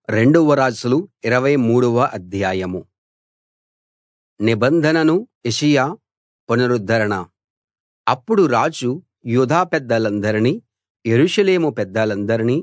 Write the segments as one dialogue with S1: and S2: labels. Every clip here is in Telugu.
S1: రెండవ రాజులు 23 వ అధ్యాయం నిబంధనను యెషయా పునరుద్ధరణ అప్పుడు రాజు యూదా పెద్దలందరినీ యెరూషలేము పెద్దలందరినీ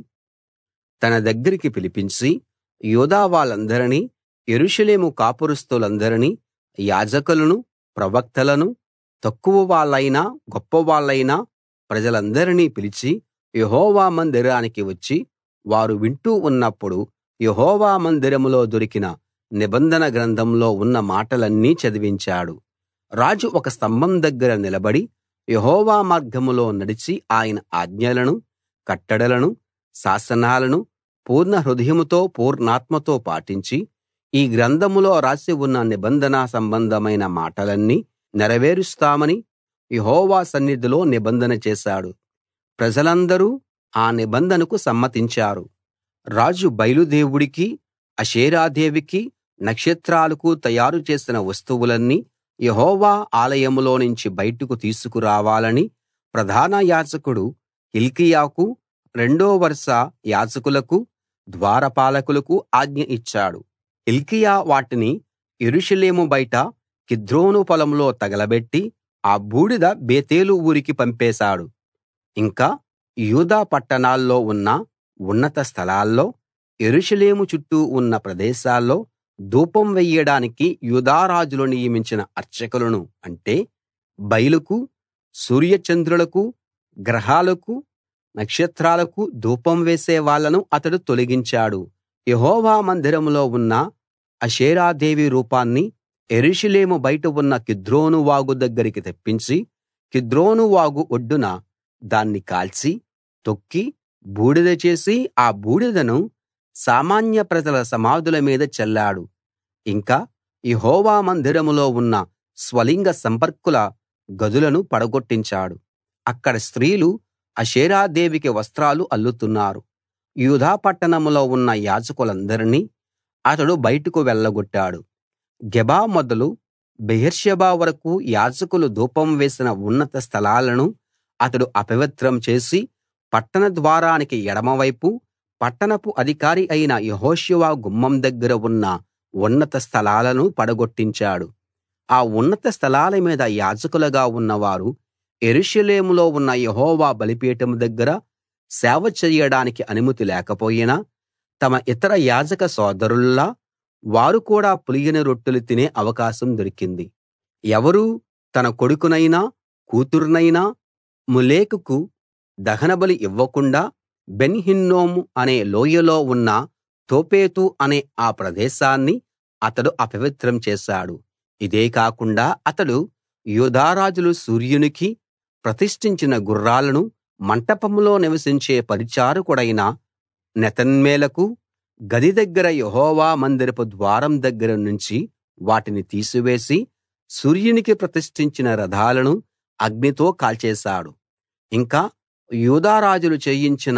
S1: తన దగ్గరికి పిలిపించి యూదా వాళ్ళందరినీ యెరూషలేము కాపురస్థులందరినీ యాజకులను ప్రవక్తలను తక్కువ వాళ్ళైనా గొప్పవాళ్ళైనా ప్రజలందరినీ పిలిచి యెహోవా మందిరానికి వచ్చి వారు వింటూ ఉన్నప్పుడు యెహోవా మందిరంలో దొరికిన నిబంధన గ్రంథంలో ఉన్న మాటలన్నీ చదివించాడు రాజు ఒక స్తంభం దగ్గర నిలబడి యెహోవా మార్గంలో నడిచి ఆయన ఆజ్ఞలను కట్టడలను శాసనాలను పూర్ణ హృదయంతో పూర్ణాత్మతో పాటించి ఈ గ్రంథంలో రాసి ఉన్న నిబంధన సంబంధమైన మాటలన్నీ నెరవేరుస్తామని యెహోవా సన్నిధిలో నిబంధన చేశాడు ప్రజలందరూ ఆ నిబంధనకు సమ్మతించారు రాజు బయలు దేవుడికి అషేరాదేవికి నక్షత్రాలకు తయారు చేసిన వస్తువులన్నీ యెహోవా ఆలయంలోనుంచి బయటకు తీసుకురావాలని ప్రధాన యాజకుడు హిల్కీయాకు రెండో వరుస యాజకులకు ద్వారపాలకులకు ఆజ్ఞ ఇచ్చాడు హిల్కీయా వాటిని యెరూషలేము బయట కిద్రోను పొలంలో తగలబెట్టి ఆ బూడిద బేతేలు ఊరికి పంపేశాడు ఇంకా యూదా పట్టణాల్లో ఉన్న ఉన్నత స్థలాల్లో యెరూషలేము చుట్టూ ఉన్న ప్రదేశాల్లో ధూపం వెయ్యడానికి యూదా రాజులు నియమించిన అర్చకులను అంటే బయలుకు సూర్య చంద్రులకు గ్రహాలకు నక్షత్రాలకు ధూపం వేసే వాళ్ళను అతడు తొలగించాడు యెహోవా మందిరంలో ఉన్న అషేరాదేవి రూపాన్ని యెరూషలేము బయట ఉన్న కిద్రోను వాగు దగ్గరికి తెప్పించి కిద్రోను వాగు ఒడ్డున దాన్ని కాల్చి తొక్కి బూడిద చేసి ఆ బూడిదను సామాన్య ప్రజల సమాధుల మీద చల్లాడు ఇంకా యెహోవా మందిరంలో ఉన్న స్వలింగ సంపర్కుల గదులను పడగొట్టించాడు అక్కడ స్త్రీలు అషేరాదేవికి వస్త్రాలు అల్లుతున్నారు యూదా పట్టణంలో ఉన్న యాజకులందరినీ అతడు బయటకు వెళ్ళగొట్టాడు గెబా మొదలు బెయేర్షెబా వరకూ యాజకులు ధూపం వేసిన ఉన్నత స్థలాలను అతడు అపవిత్రం చేసి పట్టణ ద్వారానికి ఎడమవైపు పట్టణపు అధికారి అయిన యెహోషువ గుమ్మం దగ్గర ఉన్న ఉన్నత స్థలాలను పడగొట్టించాడు ఆ ఉన్నత స్థలాల మీద యాజకులుగా ఉన్నవారు యెరూషలేములో ఉన్న యెహోవా బలిపీఠం దగ్గర సేవ చెయ్యడానికి అనుమతి లేకపోయినా తమ ఇతర యాజక సోదరుల్లా వారు కూడా పులియని రొట్టెలు తినే అవకాశం దొరికింది ఎవరూ తన కొడుకునైనా కూతుర్నైనా మొలెకుకు దహనబలి ఇవ్వకుండా బెన్ హిన్నోము అనే లోయలో ఉన్న తోఫెతు అనే ఆ ప్రదేశాన్ని అతడు అపవిత్రం చేశాడు ఇదే కాకుండా అతడు యూదా రాజులు సూర్యునికి ప్రతిష్ఠించిన గుర్రాలను మంటపంలో నివసించే పరిచారకుడైన నెతన్మేలకు గది దగ్గర యెహోవా మందిరపు ద్వారం దగ్గర నుంచి వాటిని తీసివేసి సూర్యునికి ప్రతిష్ఠించిన రథాలను అగ్నితో కాల్చేశాడు ఇంకా యూదా రాజులు చేయించిన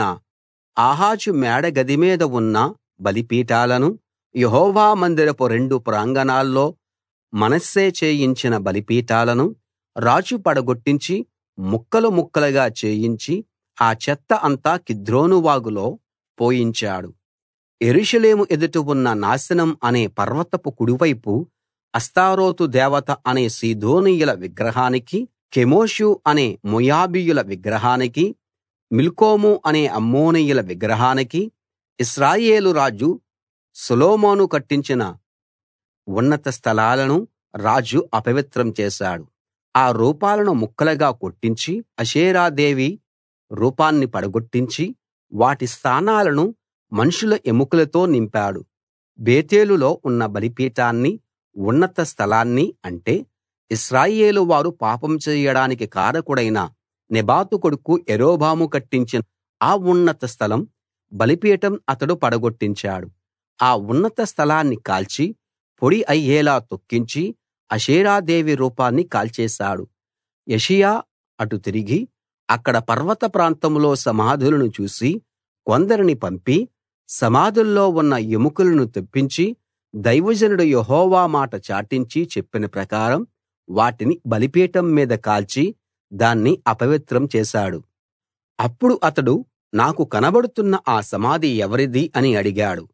S1: ఆహాజు మేడ గది మీద ఉన్న బలిపీఠాలను యెహోవా మందిరపు రెండు ప్రాంగణాల్లో మనష్షే చేయించిన బలిపీఠాలను రాజు పడగొట్టించి ముక్కలు ముక్కలుగా చేయించి ఆ చెత్త అంతా కిద్రోను వాగులో పోయించాడు యెరూషలేము ఎదుట ఉన్న నాశనం అనే పర్వతపు కుడివైపు అష్తారోతు దేవత అనే సీదోనీయుల విగ్రహానికి కెమోషు అనే మోయాబీయుల విగ్రహానికి మిల్కోము అనే అమ్మోనీయుల విగ్రహానికి ఇశ్రాయేలు రాజు సొలొమోను కట్టించిన ఉన్నత స్థలాలను రాజు అపవిత్రం చేశాడు ఆ రూపాలను ముక్కలుగా కొట్టించి అషేరాదేవి రూపాన్ని పడగొట్టించి వాటి స్థానాలను మనుషుల ఎముకలతో నింపాడు బేతేలులో ఉన్న బలిపీఠాన్ని ఉన్నత స్థలాన్ని అంటే ఇశ్రాయేలు వారు పాపం చేయడానికి కారకుడైన నెబాతు కొడుకు యరొబాము కట్టించిన ఆ ఉన్నత స్థలం బలిపీఠం అతడు పడగొట్టించాడు ఆ ఉన్నత స్థలాన్ని కాల్చి పొడి అయ్యేలా తొక్కించి అషేరాదేవి రూపాన్ని కాల్చేశాడు యెషయా అటు తిరిగి అక్కడ పర్వత ప్రాంతంలో సమాధులను చూసి కొందరిని పంపి సమాధుల్లో ఉన్న ఎముకలను తెప్పించి దైవజనుడు యెహోవా మాట చాటించి చెప్పిన ప్రకారం వాటిని బలిపీఠం మీద కాల్చి దాన్ని అపవిత్రం చేశాడు అప్పుడు అతడు నాకు కనబడుతున్న ఆ సమాధి ఎవరిది అని అడిగాడు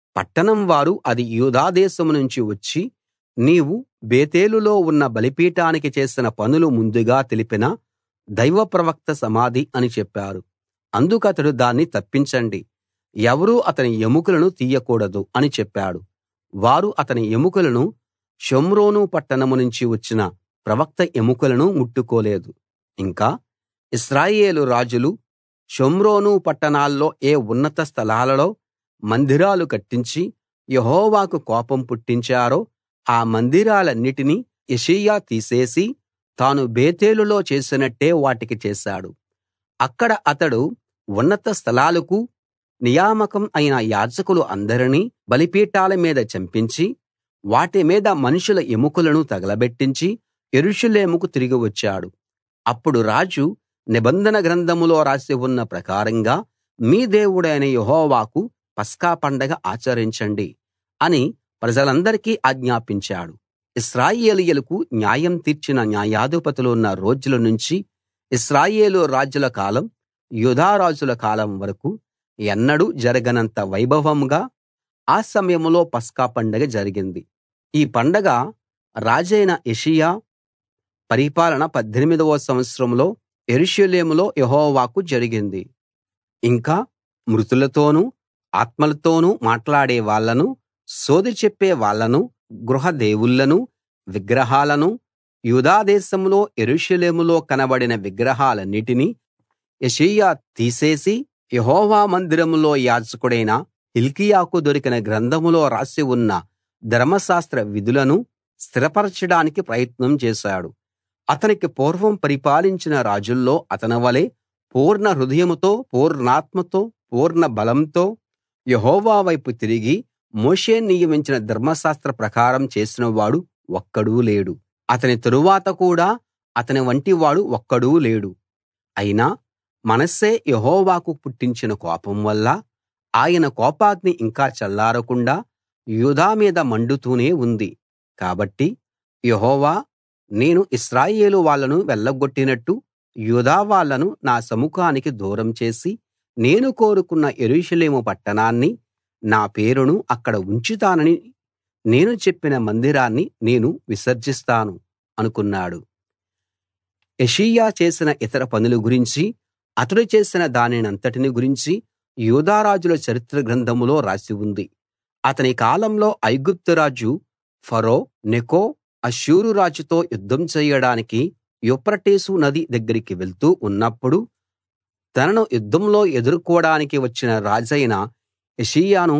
S1: పట్టణం వారు అది యూదా దేశం నుంచి వచ్చి నీవు బేతేలులో ఉన్న బలిపీఠానికి చేసిన పనులు ముందుగా తెలిపిన దైవ ప్రవక్త సమాధి అని చెప్పారు అందుకతడు దాన్ని తప్పించండి ఎవరూ అతని ఎముకలను తీయకూడదు అని చెప్పాడు వారు అతని ఎముకలను షోమ్రోను పట్టణం నుంచి వచ్చిన ప్రవక్త ఎముకలను ముట్టుకోలేదు ఇంకా ఇశ్రాయేలు రాజులు షోమ్రోను పట్టణాల్లో ఏ ఉన్నత స్థలాలలో మందిరాలు కట్టించి యెహోవాకు కోపం పుట్టించారో ఆ మందిరాలన్నిటినీ యోషీయా తీసేసి తాను బేతేలులో చేసినట్టే వాటికి చేశాడు అక్కడ అతడు ఉన్నత స్థలాలకు నియామకం అయిన యాజకులు అందరినీ బలిపీఠాల మీద చంపించి వాటి మీద మనుషుల ఎముకలను తగలబెట్టించి యెరూషలేముకు తిరిగి వచ్చాడు అప్పుడు రాజు నిబంధన గ్రంథంలో రాసి ఉన్న ప్రకారంగా మీ దేవుడైన యెహోవాకు పస్కా పండగ ఆచరించండి అని ప్రజలందరికీ ఆజ్ఞాపించాడు ఇశ్రాయేలీయులకు న్యాయం తీర్చిన న్యాయాధిపతులున్న రోజుల నుంచి ఇశ్రాయేలు రాజుల కాలం యూదా రాజుల కాలం వరకు ఎన్నడూ జరగనంత వైభవంగా ఆ సమయంలో పస్కా పండగ జరిగింది ఈ పండగ రాజైన యోషీయా పరిపాలన 18వ సంవత్సరంలో యెరూషలేములో యెహోవాకు జరిగింది ఇంకా మృతులతోనూ ఆత్మలతోనూ మాట్లాడే వాళ్ళను సోదె చెప్పే వాళ్ళను గృహ దేవుళ్ళను విగ్రహాలను యూదా దేశంలో యెరూషలేములో కనబడిన విగ్రహాలన్నిటినీ యోషీయా తీసేసి యెహోవా మందిరంలో యాజకుడైన హిల్కీయాకు దొరికిన గ్రంథంలో రాసి ఉన్న ధర్మశాస్త్ర విధులను స్థిరపరచడానికి ప్రయత్నం చేశాడు అతనికి పూర్వం పరిపాలించిన రాజుల్లో అతనివలే పూర్ణ హృదయంతో పూర్ణాత్మతో పూర్ణ బలంతో యెహోవా వైపు తిరిగి మోషే నియమించిన ధర్మశాస్త్ర ప్రకారం చేసినవాడు ఒక్కడూ లేడు అతని తరువాత కూడా అతని వంటివాడు ఒక్కడూ లేడు అయినా మనష్షే యెహోవాకు పుట్టించిన కోపం వల్ల ఆయన కోపాగ్ని ఇంకా చల్లారకుండా యూదా మీద మండుతూనే ఉంది కాబట్టి యెహోవా నేను ఇశ్రాయేలు వాళ్ళను వెళ్ళగొట్టినట్టు యూదా వాళ్ళను నా సముఖానికి దూరం చేసి నేను కోరుకున్న యెరూషలేము పట్టణాన్ని నా పేరును అక్కడ ఉంచుతానని నేను చెప్పిన మందిరాన్ని నేను విసర్జిస్తాను అనుకున్నాడు యోషీయా చేసిన ఇతర పనుల గురించి అతడు చేసిన దానినంతటిని గురించి యూదా రాజుల చరిత్ర గ్రంథంలో రాసి ఉంది అతని కాలంలో ఐగుప్తు రాజు ఫరో నెకో అష్షూరు రాజుతో యుద్ధం చేయడానికి యూఫ్రటీసు నది దగ్గరికి వెళ్తూ ఉన్నప్పుడు తనను యుద్ధంలో ఎదుర్కోడానికి వచ్చిన రాజైన యోషీయాను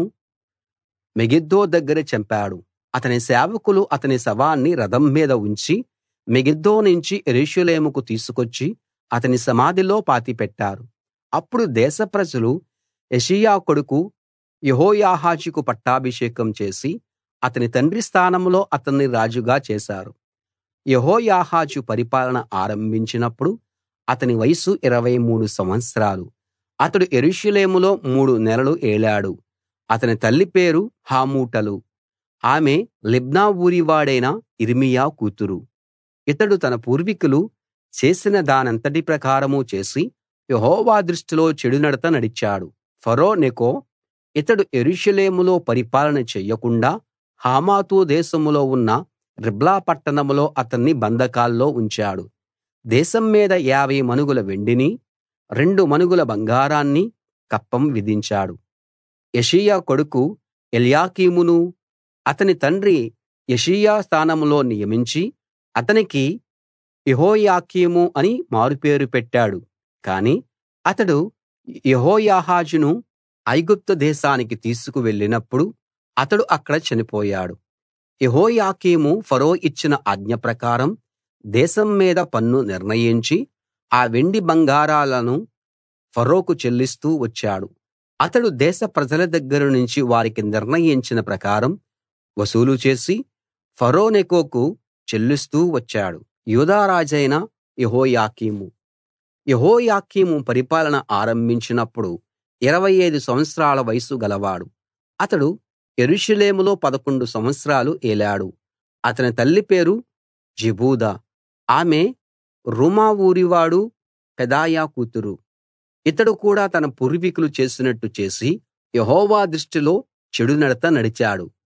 S1: మెగిద్దో దగ్గర చంపాడు అతని సేవకులు అతని శవాన్ని రథం మీద ఉంచి మెగిద్దో నుంచి యెరూషలేముకు తీసుకొచ్చి అతని సమాధిలో పాతిపెట్టారు అప్పుడు దేశ ప్రజలు యోషీయా కొడుకు యెహోయాహాజుకు పట్టాభిషేకం చేసి అతని తండ్రి స్థానంలో అతన్ని రాజుగా చేశారు యెహోయాహాజు పరిపాలన ఆరంభించినప్పుడు అతని వయసు 23 సంవత్సరాలు అతడు యెరూషలేములో మూడు నెలలు ఏలాడు అతని తల్లి పేరు హామూటలు ఆమె లిబ్నా ఊరివాడైన యిర్మీయా కూతురు ఇతడు తన పూర్వీకులు చేసిన దానంతటి ప్రకారం చేసి యెహోవా దృష్టిలో చెడునడత నడిచాడు ఫరో నెకో ఇతడు యెరూషలేములో పరిపాలన చెయ్యకుండా హమాతు దేశంలో ఉన్న రిబ్లా పట్టణంలో అతన్ని బంధకాల్లో ఉంచాడు దేశం మీద యాభై మనుగుల వెండిని రెండు మనుగుల బంగారాన్ని కప్పం విధించాడు యోషీయా కొడుకు ఎల్యాకీమును అతని తండ్రి యోషీయా స్థానంలో నియమించి అతనికి యెహోయాకీము అని మారుపేరు పెట్టాడు కాని అతడు యెహోయాహాజును ఐగుప్తు దేశానికి తీసుకు వెళ్ళినప్పుడు అతడు అక్కడ చనిపోయాడు యెహోయాకీము ఫరో ఇచ్చిన ఆజ్ఞ ప్రకారం దేశం మీద పన్ను నిర్ణయించి ఆ వెండి బంగారాలను ఫరోకు చెల్లిస్తూ వచ్చాడు అతడు దేశ ప్రజల దగ్గర నుంచి వారికి నిర్ణయించిన ప్రకారం వసూలు చేసి ఫరో నెకోకు చెల్లిస్తూ వచ్చాడు యూదా రాజైన యెహోయాకీము యెహోయాకీము పరిపాలన ఆరంభించినప్పుడు 25 సంవత్సరాల వయసు గలవాడు అతడు యెరూషలేములో 11 సంవత్సరాలు ఏలాడు అతని తల్లి పేరు జెబూదా ఆమె రూమా ఊరివాడు పెదాయా కూతురు ఇతడు కూడా తన పూర్వీకులు చేసినట్టు చేసి యెహోవా దృష్టిలో చెడునడత నడిచాడు